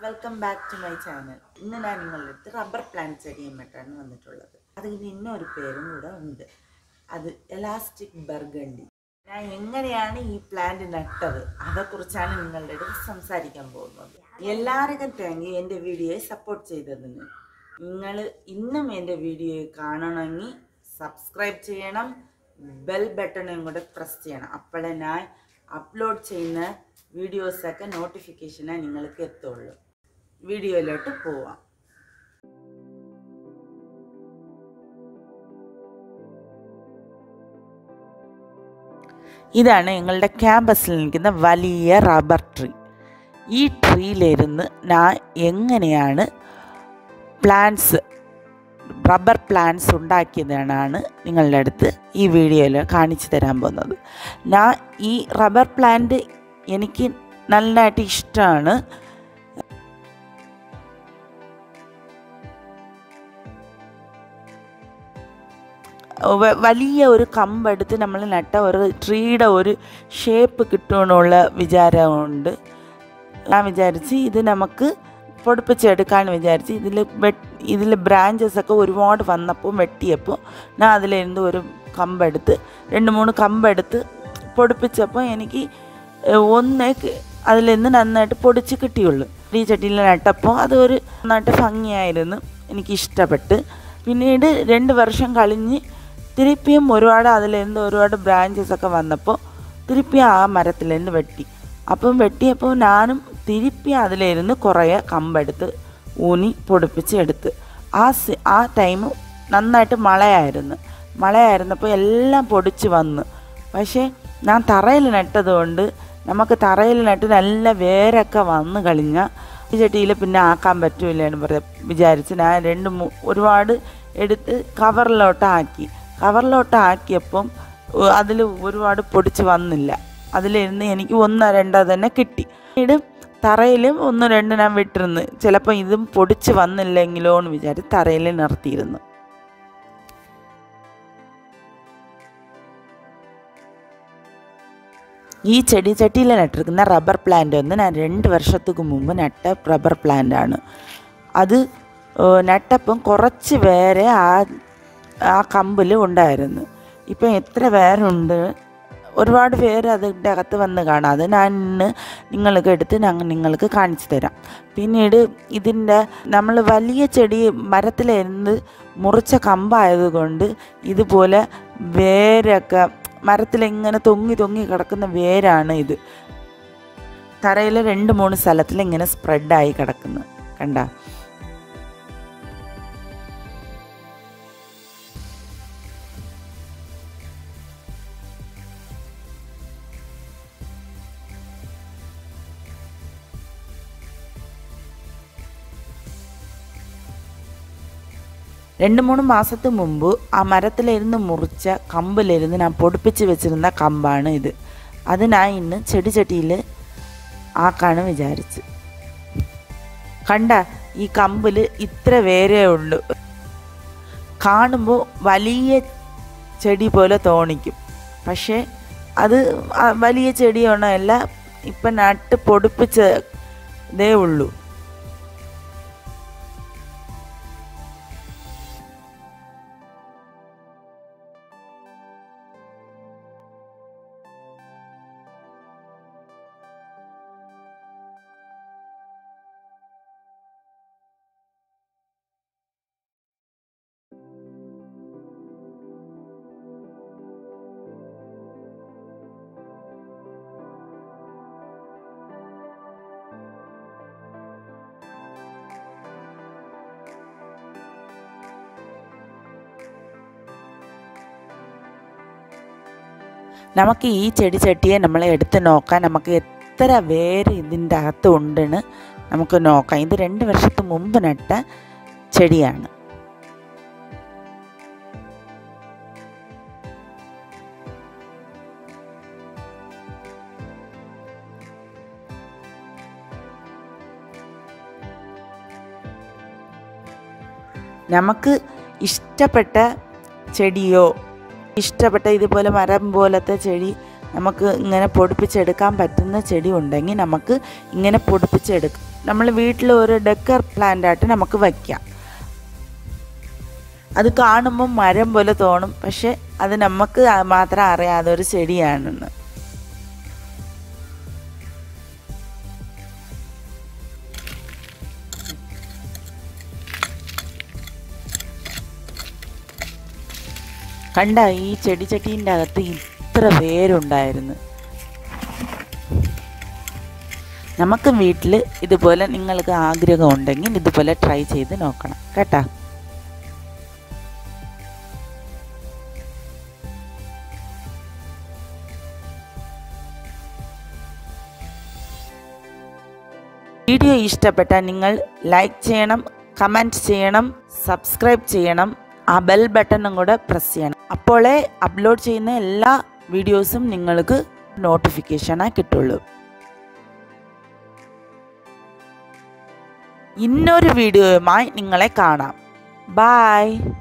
welcome back to my channel ഇന്ന് ഞാൻ നിങ്ങളുടെ അടുത്ത് റബ്ബർ പ്ലാന്റ് ചെടിയുമായിട്ടാണ് വന്നിട്ടുള്ളത് അതിന് ഇന്നൊരു പേരും കൂടെ ഉണ്ട് അത് എലാസ്റ്റിക് ബർഗണ്ടി ഞാൻ എങ്ങനെയാണ് ഈ പ്ലാന്റ് നട്ടത് അതേക്കുറിച്ചാണ് നിങ്ങളുടെ അടുത്ത് സംസാരിക്കാൻ പോകുന്നത് എല്ലാവർക്കും താങ്ക് യു എൻ്റെ വീഡിയോയെ സപ്പോർട്ട് ചെയ്തതിന് നിങ്ങൾ ഇന്നും എൻ്റെ വീഡിയോ കാണണമെങ്കിൽ സബ്സ്ക്രൈബ് ചെയ്യണം ബെൽ ബട്ടണും കൂടെ പ്രസ് ചെയ്യണം അപ്പോഴേ ഞാൻ അപ്ലോഡ് ചെയ്യുന്ന വീഡിയോസൊക്കെ നോട്ടിഫിക്കേഷനാണ് നിങ്ങൾക്ക് എത്തുള്ളൂ വീഡിയോയിലോട്ട് പോവാം ഇതാണ് ഞങ്ങളുടെ ക്യാമ്പസിൽ നിൽക്കുന്ന വലിയ റബ്ബർ ട്രീ ഈ ട്രീയിലിരുന്ന് ഞാൻ എങ്ങനെയാണ് പ്ലാന്റ്സ് റബ്ബർ പ്ലാന്റ്സ് ഉണ്ടാക്കിയതാണ് നിങ്ങളുടെ അടുത്ത് ഈ വീഡിയോയിൽ കാണിച്ചു തരാൻ പോകുന്നത് ഞാൻ ഈ റബ്ബർ പ്ലാന്റ് എനിക്ക് നല്ലതായിട്ട് ഇഷ്ടമാണ് വ- വലിയ ഒരു കമ്പെടുത്ത് നമ്മൾ നട്ട ഒരു ട്രീയുടെ ഒരു ഷേപ്പ് കിട്ടുമെന്നുള്ള വിചാരമുണ്ട് ഞാൻ വിചാരിച്ച് ഇത് നമുക്ക് പൊടിപ്പിച്ചെടുക്കാമെന്ന് വിചാരിച്ച് ഇതിൽ വെട്ട് ഇതിൽ ബ്രാഞ്ചസ് ഒക്കെ ഒരുപാട് വന്നപ്പോൾ വെട്ടിയപ്പോൾ ഞാൻ അതിലിരുന്ന് ഒരു കമ്പെടുത്ത് രണ്ട് മൂന്ന് കമ്പെടുത്ത് പൊടിപ്പിച്ചപ്പോൾ എനിക്ക് ഏഹ്, ഒന്നേ ക- അതിൽ നിന്ന് നന്നായിട്ട് പൊടിച്ച് കിട്ടിയുള്ളൂ ഈ ചട്ടിയിൽ നട്ടപ്പോൾ അതൊരു നന്നായിട്ട് ഭംഗിയായിരുന്നു എനിക്ക് ഇഷ്ടപ്പെട്ട് പിന്നീട് രണ്ട് വർഷം കഴിഞ്ഞ് തിരുപ്പിയും ഒരുപാട് അതിൽ നിന്ന് ഒരുപാട് ബ്രാഞ്ചസ് ഒക്കെ വന്നപ്പോൾ തിരുപ്പി ആ മരത്തിൽ നിന്ന് വെട്ടി അപ്പം വെട്ടിയപ്പോൾ ഞാനും തിരുപ്പി അതിലിരുന്ന് കുറേ കമ്പെടുത്ത് ഊനി പൊടിപ്പിച്ച് എടുത്ത് ആ സി ആ ടൈം നന്നായിട്ട് മഴയായിരുന്നു മഴയായിരുന്നപ്പോൾ എല്ലാം പൊടിച്ച് വന്നു പക്ഷേ ഞാൻ തറയിൽ നട്ടതുകൊണ്ട് നമുക്ക് തറയിൽ നട്ട് നല്ല വേരൊക്കെ വന്നു കഴിഞ്ഞാൽ ഈ ചട്ടിയിൽ പിന്നെ ആക്കാൻ പറ്റൂല എന്ന് പറയാം വിചാരിച്ച് ഞാൻ രണ്ട് മൂ- ഒരുപാട് എടുത്ത് കവറിലോട്ട് ആക്കി കവറിലോട്ട് ആക്കിയപ്പം അതിൽ ഒരുപാട് പൊടിച്ച് വന്നില്ല അതിലിരുന്ന് എനിക്ക് ഒന്നോ രണ്ടോ തന്നെ കിട്ടി പിന്നീട് തറയിലും ഒന്ന് രണ്ട് ഞാൻ വിട്ടിരുന്നു ചിലപ്പോൾ ഇതും പൊടിച്ച് വന്നില്ലെങ്കിലോ എന്ന് വിചാരിച്ച് തറയിൽ നിർത്തിയിരുന്നു ഈ ചെടി ചട്ടിയിൽ നട്ടിരിക്കുന്ന റബ്ബർ പ്ലാന്റ് ഒന്ന് ഞാൻ രണ്ട് വർഷத்துக்கு മുമ്പ് നട്ട റബ്ബർ പ്ലാന്റ് ആണ് അത് ഏഹ്, നട്ടപ്പം കുറച്ച് വേരെ ആ ആ കമ്പിൽ ഉണ്ടായിരുന്നു ഇപ്പം എത്ര പേരുണ്ട് ഒരുപാട് പേര് അതിൻ്റെ അകത്ത് വന്ന് കാണാം അത് ഞാൻ ഇന്ന് നിങ്ങൾക്ക് എടുത്ത് ഞങ്ങൾ നിങ്ങൾക്ക് കാണിച്ചു തരാം പിന്നീട് ഇതിൻ്റെ നമ്മൾ വലിയ ചെടി മരത്തിലിരുന്ന് മുറിച്ച കമ്പായതുകൊണ്ട് ഇതുപോലെ വേരൊക്കെ മരത്തിലിങ്ങനെ തൊങ്ങി തൊങ്ങി കിടക്കുന്ന വേരാണ് ഇത് തറയിൽ രണ്ട് മൂന്ന് സ്ഥലത്തിൽ ഇങ്ങനെ സ്പ്രെഡായി കിടക്കുന്നു കണ്ട രണ്ട് മൂന്ന് മാസത്തിന് മുമ്പ് ആ മരത്തിലിരുന്ന് മുറിച്ച കമ്പിലിരുന്ന് ഞാൻ പൊടിപ്പിച്ച് വെച്ചിരുന്ന കമ്പാണ് ഇത് അത് ഞാൻ ഇന്ന് ചെടി ചട്ടിയിൽ ആക്കാണ് വിചാരിച്ച് കണ്ട ഈ കമ്പിൽ ഇത്ര വേരേ ഉള്ളൂ കാണുമ്പോൾ വലിയ ചെടി പോലെ തോന്നിക്കും പക്ഷേ അത് ആ വലിയ ചെടിയൊന്നുമല്ല ഇപ്പം നട്ട് പൊടിപ്പിച്ച ഇതേ ഉള്ളൂ നമുക്ക് ഈ ചെടി ചട്ടിയെ നമ്മൾ എടുത്ത് നോക്കാൻ നമുക്ക് എത്ര വേര് ഇതിൻ്റെ അകത്ത് ഉണ്ടെന്ന് നമുക്ക് നോക്കാം ഇത് രണ്ട് വർഷത്തിന് മുമ്പ് നട്ട ചെടിയാണ് നമുക്ക് ഇഷ്ടപ്പെട്ട ചെടിയോ ഇഷ്ടപ്പെട്ട ഇതുപോലെ മരം പോലത്തെ ചെടി നമുക്ക് ഇങ്ങനെ പൊടിപ്പിച്ചെടുക്കാൻ പറ്റുന്ന ചെടി ഉണ്ടെങ്കിൽ നമുക്ക് ഇങ്ങനെ പൊടിപ്പിച്ചെടുക്കാം നമ്മൾ വീട്ടിൽ ഒരു ഡെക്കർ പ്ലാന്റ് ആയിട്ട് നമുക്ക് വയ്ക്കാം അത് കാണുമ്പോൾ മരം പോലെ തോന്നും പക്ഷെ അത് നമുക്ക് മാത്രം അറിയാതെ ഒരു ചെടിയാണെന്ന് കണ്ട ഈ ചെടിച്ചട്ടീൻ്റെ അകത്ത് ഇത്ര വേരുണ്ടായിരുന്നു നമുക്ക് വീട്ടിൽ ഇതുപോലെ നിങ്ങൾക്ക് ആഗ്രഹം ഉണ്ടെങ്കിൽ ഇതുപോലെ ട്രൈ ചെയ്ത് നോക്കണം കേട്ടോ വീഡിയോ ഇഷ്ടപ്പെട്ടാൽ നിങ്ങൾ ലൈക്ക് ചെയ്യണം കമൻറ്റ് ചെയ്യണം സബ്സ്ക്രൈബ് ചെയ്യണം ആ ബെൽ ബട്ടണും കൂടെ പ്രസ് ചെയ്യണം അപ്പോളേ അപ്ലോഡ് ചെയ്യുന്ന എല്ലാ വീഡിയോസും നിങ്ങൾക്ക് നോട്ടിഫിക്കേഷനായി കിട്ടുള്ളൂ ഇന്നൊരു വീഡിയോയുമായി നിങ്ങളെ കാണാം ബായ്